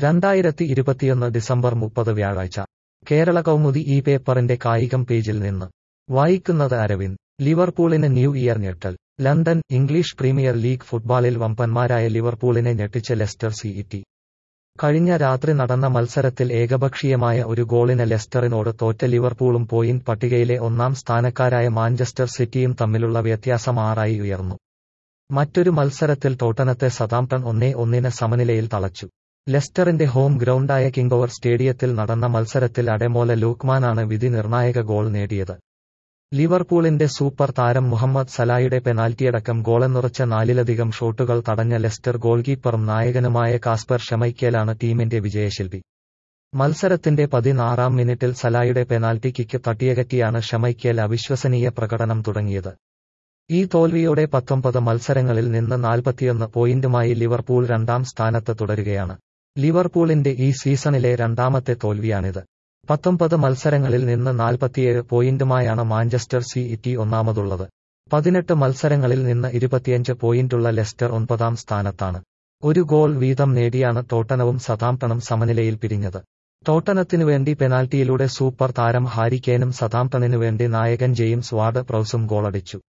രണ്ടായിരത്തി ഇരുപത്തിയൊന്ന് ഡിസംബർ മുപ്പത് വ്യാഴാഴ്ച കേരള കൗമുദി ഈ പേപ്പറിന്റെ കായികം പേജിൽ നിന്ന് വായിക്കുന്നത് അരവിന്ദ് ലിവർപൂളിന് ന്യൂ ഇയർ ഞെട്ടൽ ലണ്ടൻ ഇംഗ്ലീഷ് പ്രീമിയർ ലീഗ് ഫുട്ബോളിൽ വമ്പന്മാരായ ലിവർപൂളിനെ ഞെട്ടിച്ച ലെസ്റ്റർ സിഇറ്റി കഴിഞ്ഞ രാത്രി നടന്ന മത്സരത്തിൽ ഏകപക്ഷീയമായ ഒരു ഗോളിന് ലെസ്റ്ററിനോട് തോറ്റ ലിവർപൂളും പോയിന്റ് പട്ടികയിലെ ഒന്നാം സ്ഥാനക്കാരായ മാഞ്ചസ്റ്റർ സിറ്റിയും തമ്മിലുള്ള വ്യത്യാസം ആറായി ഉയർന്നു മറ്റൊരു മത്സരത്തിൽ ടോട്ടനത്തെ സതാംപ്ടൺ ഒന്നേ ഒന്നിന് സമനിലയിൽ തളച്ചു ലെസ്റ്ററിന്റെ ഹോം ഗ്രൗണ്ടായ കിങ്കോവർ സ്റ്റേഡിയത്തിൽ നടന്ന മത്സരത്തിൽ അഡെമോല ലൂക്മാനാണ് വിധി നിർണായക ഗോൾ നേടിയത് ലിവർപൂളിന്റെ സൂപ്പർ താരം മുഹമ്മദ് സലായുടെ പെനാൽറ്റിയടക്കം ഗോളെന്നുറച്ച നാലിലധികം ഷോട്ടുകൾ തടഞ്ഞ ലെസ്റ്റർ ഗോൾകീപ്പറും നായകനുമായ കാസ്പർ ഷമൈക്കേലാണ് ടീമിന്റെ വിജയശില്പി മത്സരത്തിന്റെ പതിനാറാം മിനിറ്റിൽ സലായുടെ പെനാൽറ്റി കിക്ക് തട്ടിയകറ്റിയാണ് ഷമൈക്കേൽ അവിശ്വസനീയ പ്രകടനം തുടങ്ങിയത് ഈ തോൽവിയോടെ പത്തൊമ്പത് മത്സരങ്ങളിൽ നിന്ന് നാൽപ്പത്തിയൊന്ന് പോയിന്റുമായി ലിവർപൂൾ രണ്ടാം സ്ഥാനത്ത് തുടരുകയാണ് ലിവർപൂളിന്റെ ഈ സീസണിലെ രണ്ടാമത്തെ തോൽവിയാണിത് പത്തൊമ്പത് മത്സരങ്ങളിൽ നിന്ന് നാൽപ്പത്തിയേഴ് പോയിന്റുമായാണ് മാഞ്ചസ്റ്റർ സിഇറ്റി ഒന്നാമതുള്ളത് പതിനെട്ട് മത്സരങ്ങളിൽ നിന്ന് ഇരുപത്തിയഞ്ച് പോയിന്റുള്ള ലെസ്റ്റർ ഒൻപതാം സ്ഥാനത്താണ് ഒരു ഗോൾ വീതം നേടിയാണ് ടോട്ടനവും സതാംപ്ടണും സമനിലയിൽ പിരിഞ്ഞത് ടോട്ടനത്തിനു വേണ്ടി പെനാൽറ്റിയിലൂടെ സൂപ്പർ താരം ഹാരി കെയ്നും സതാംപ്ടണിനു വേണ്ടി നായകൻ ജെയിംസ് വാർഡ് പ്രൌസും ഗോളടിച്ചു